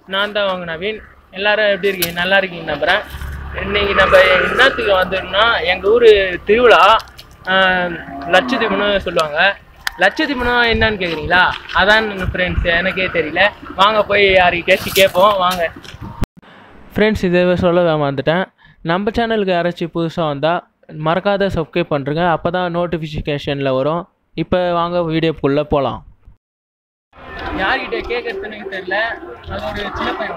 நான் தான் வாங்க நவீன் எல்லாரும் எப்படி இருக்கீங்க நல்லா இருக்கீங்க நம்புறேன் இன்னைக்கு நம்ம என்னத்துக்கு வந்திருக்கோம்னா எங்கள் ஊர் திருவிழா ஆஹ், லட்சதீபம்னு சொல்லுவாங்க லட்சதீபம்னா என்னன்னு கேட்குறீங்களா அதான் ஃப்ரெண்ட்ஸ் எனக்கே தெரியல வாங்க போய் யாருக்கிட்டேச்சும் கேட்போம் வாங்க ஃப்ரெண்ட்ஸ் இதை சொல்ல வந்துட்டேன் நம்ம சேனலுக்கு யாராச்சும் புதுசாக வந்தால் மறக்காத சப்ஸ்கிரைப் பண்ணுறங்க அப்போ தான் நோட்டிஃபிகேஷனில் வரும் இப்போ வாங்க வீடியோக்குள்ளே போகலாம் யார்கிட்ட கேட்கறதுன்னு எனக்கு தெரியல அது ஒரு சின்ன பையன்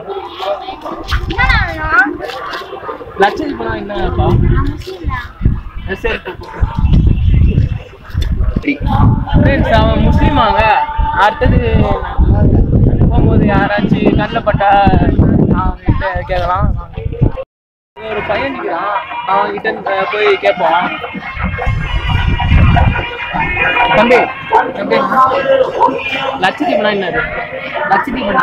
லட்சதீபம்னா என்னப்பா சரி ஃப்ரெண்ட்ஸ் அவன் முஸ்லீமாங்க அடுத்தது போகும்போது யாராச்சும் கண்ணில் பட்டா அவன் கிட்ட கேட்கலாம் இங்க ஒரு பையன் நிற்கிறான் அவன் கிட்ட அஹ், போய் கேட்போம் தம்பி தம்பி லட்சதீபம்னா என்னது லட்சதீபம்னா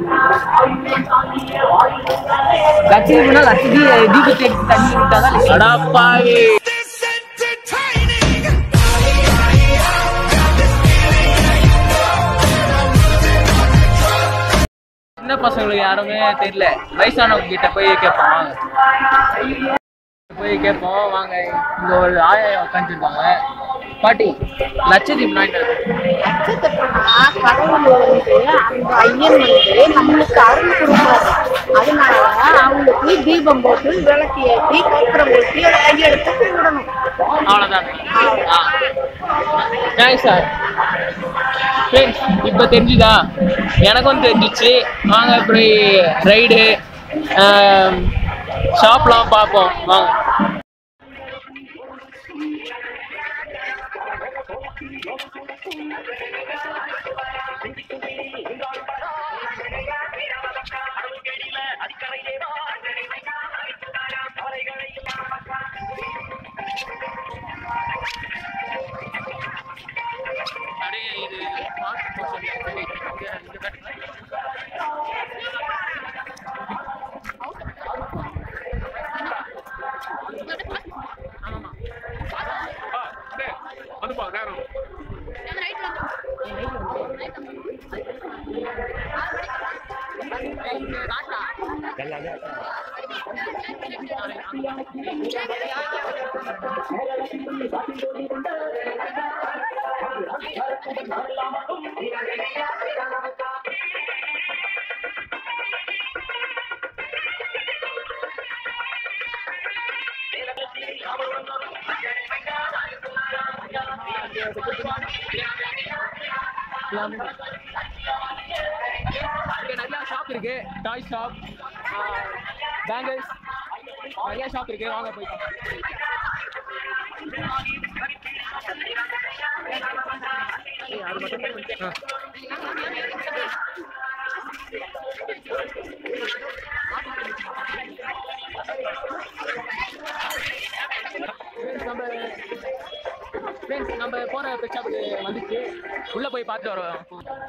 லட்சதீபம்னா லட்சதீ தீபத்தை எடுத்து தண்ணி விட்டாதான் அடப்பாவி சின்ன பசங்களுக்கு யாருமே தெரியல வயசானவங்க கிட்ட போய் கேட்போம் வாங்க போய் கேட்போம் வாங்க இங்க ஒரு ஆயா உட்காந்துருக்காங்க பாட்டி லட்சதீப்னா என்னது நட்சத்திரம்னா கடவுள் வந்து அந்த ஐயன் வந்து நம்மளுக்கு அருள் கொடுப்பாரு அதனால அவங்களுக்கு தீபம் போட்டு விளக்கு ஏற்றி கற்பூரம் ஊற்றி அதை கையெடுத்து கும்பிடணும் அவ்வளோதான் தேங்க்ஸ் சார் ஃப்ரெண்ட்ஸ் இப்போ தெரிஞ்சுதா எனக்கும் தெரிஞ்சிச்சு வாங்க இப்படி ரைடு ஷாப்லாம் பார்ப்போம் வாங்க அப்படியே இது ஸ்மார்ட் போர்ஷன் சரி இங்க இங்க கட்டுங்க ஆமாமா இங்க நிறைய ஷாப் இருக்கு டாய் ஷாப் பேங்கிள்ஸ் நிறைய ஷாப் இருக்கு வாங்க போய் நம்ம ஃப்ரெண்ட்ஸ் நம்ம போற பெட் ஷாப்புக்கு வந்துச்சு உள்ள போய் பார்த்துட்டு வரோம்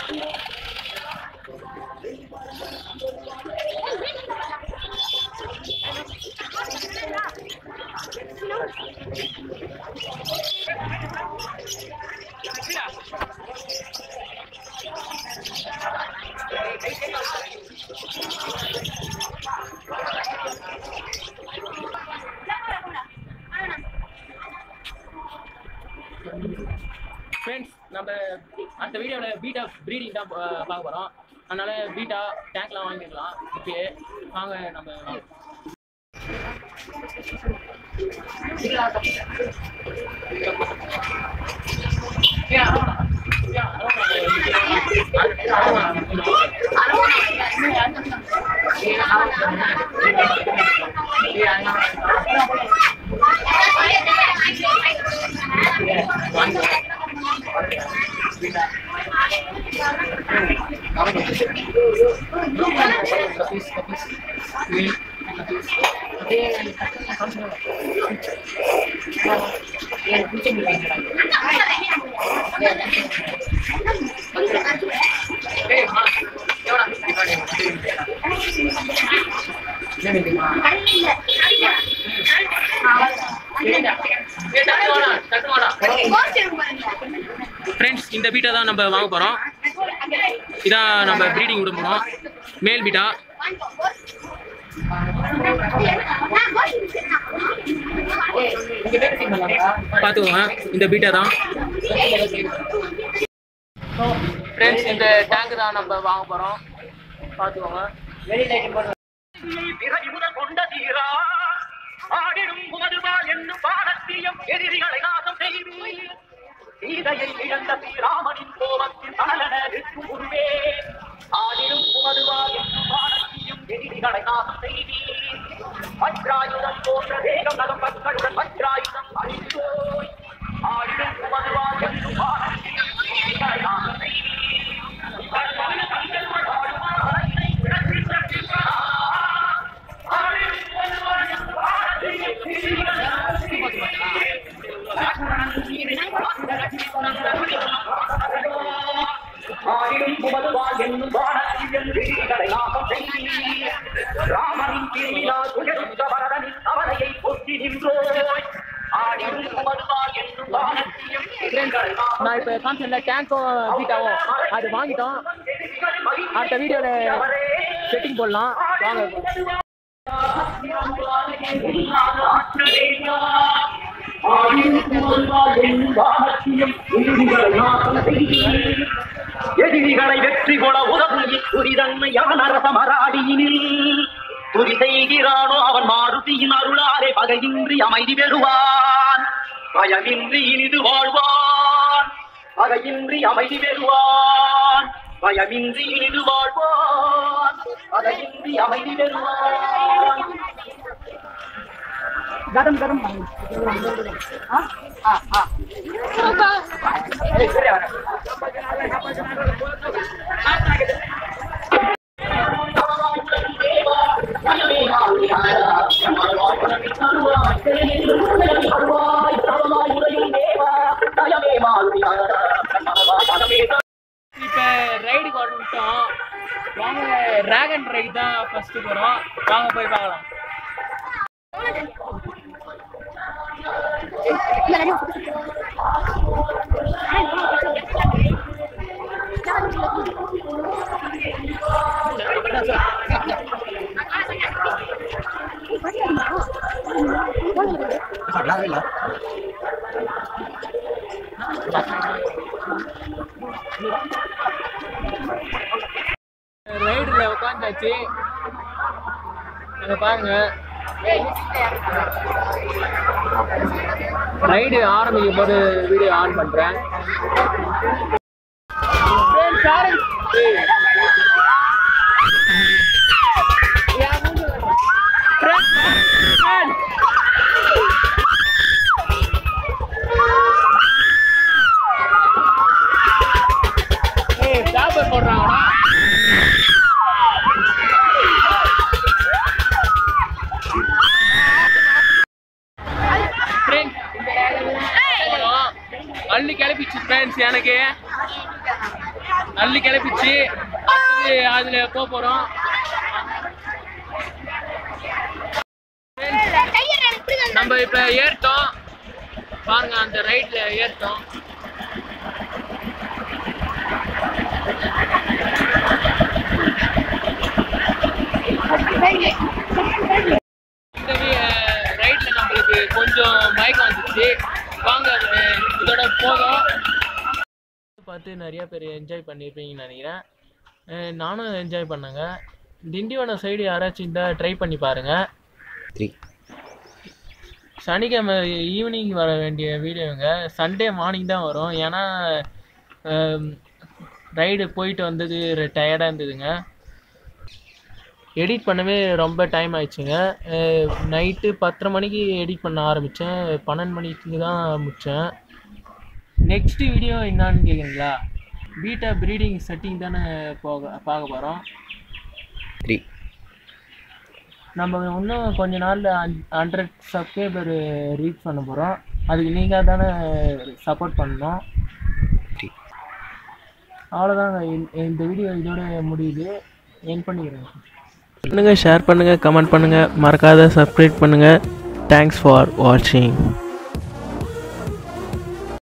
ஃப்ரெண்ட்ஸ் நம்ம அடுத்த வீடியோவில் பீட்டா ப்ரீடிங் தான் பா- பார்க்க போகிறோம் அதனால பீட்டா டேங்க்லாம் வாங்கிக்கலாம் இப்பயே வாங்க நம்ம ஃப்ரெண்ட்ஸ் இந்த பீட்டை தான் நம்ம வாங்க போகிறோம் இதான் நம்ம ப்ரீடிங் விட போகிறோம் மேல் பீட்டா பார்த்துக்கோங்க இந்த பீட்டா தான் ஃப்ரெண்ட்ஸ் இந்த டேங்க் தான் நம்ம வாங்க போகிறோம் பார்த்துக்கோங்க பிறவி முதல் கொண்ட தீரா ஆடிடும் புமதுவால் என்னும் பாடத்தியம் எதிரிகளை நாசம் செய்வீர் சீதையை இழந்த ஸ்ரீராமனின் கோபத்தில் தனலன நிற்கும் உருவே ஆடிடும் புமதுவால் என்னும் பாடத்தியம் எதிரிகளை நாசம் செய்வீர் வஜ்ராயுதம் போன்ற வேகம் நகம் மக்களுடன் வஜ்ராயுதம் அழிந்தோய் ஆடிடும் புமதுவால் என்னும் பாடத்தியம் எதிரிகளை நாசம் செய்வீர் ஆயிரம் புகழ்வாள் என்னும் வானத்தில் விதிகளை நாமம் செய்தீர். ராமனின் திருவிழா துயருத்த வரதனின் அவனையை பொத்தி நின்றோய் ஆயிரம் புகழ்வாள் என்னும் வானத்தில் விதிகளை நாமம் நான் இப்போ காமிச்சல டேங்க்கும் பீட்டாவும் அது வாங்கிட்டோம் அடுத்த வீடியோவில் செட்டிங் போடலாம் வாங்க எதிரிகளை வெற்றி கொள உதவும் இத்துரிதன்மை அவனரச மராடியினில் துரி செய்கிறானோ அவன் மாருதியின் அருளாலே பகையின்றி அமைதி பெறுவான் பயமின்றி இனிது வாழ்வான் பகையின்றி அமைதி பெறுவான் பயமின்றி இனிது வாழ்வான் பகையின்றி அமைதி பெறுவான் கரம் கரம் ஆ ஆ ஆ இப்போ ரைடுக்கு வந்துட்டோம் வாங்க டிராகன் ரைடு தான் ஃபர்ஸ்ட் போகிறோம் வாங்க போய் பார்க்கலாம் ரைடில் உட்காந்தாச்சு அங்கே பாருங்க ரைடு ஆரம்பிக்கும் போது வீடியோ ஆன் பண்ணுறேன் ஏய் சாப்பர் போடுறாங்கடா Friends, அள்ளி கிளப்பிச்சு ஃப்ரெண்ட்ஸ் எனக்கு அள்ளி கிளப்பிச்சு அடுத்தது அதுல போக போறோம் Friends, நம்ம இப்ப ஏறிட்டோம் பாருங்க அந்த ரைட்ல ஏறிட்டோம் இந்த ரைட்ல நம்மளுக்கு கொஞ்சம் மயக்கம் வந்துச்சு வாங்க அஹ் இதோட போதும் பார்த்து நிறைய பேர் என்ஜாய் பண்ணியிருப்பீங்கன்னு நினைக்கிறேன் அஹ் நானும் என்ஜாய் பண்ணேங்க திண்டிவனம் சைடு யாராச்சும் இருந்தால் ட்ரை பண்ணி பாருங்க சனிக்கிழமை ஈவினிங் வர வேண்டிய வீடியோங்க சண்டே மார்னிங் தான் வரும் ஏன்னா ரைடு போயிட்டு வந்தது டயர்டாக இருந்ததுங்க எடிட் பண்ணவே ரொம்ப டைம் ஆயிடுச்சுங்க நைட்டு பத்தரை மணிக்கு எடிட் பண்ண ஆரம்பித்தேன் பன்னெண்டு மணிக்கு தான் முடித்தேன் நெக்ஸ்ட் வீடியோ என்னான்னு கேட்குறீங்களா பீட்டா ப்ரீடிங் செட்டிங் தானே போக பார்க்க போகிறோம் த்ரீ நம்ம இன்னும் கொஞ்ச நாளில் ஹண்ட்ரட் சப்ஸ்கிரைபர் ரீச் பண்ண போகிறோம் அதுக்கு நீங்கள் தானே சப்போர்ட் பண்ணணும் அவ்வளோதாங்க இந்த வீடியோ இதோட முடியுது என் பண்ணிக்கிறேன் பண்ணுங்கள் ஷேர் பண்ணுங்கள் கமெண்ட் பண்ணுங்கள் மறக்காத சப்ஸ்கிரைப் பண்ணுங்கள் தேங்க்ஸ் ஃபார் வாட்சிங்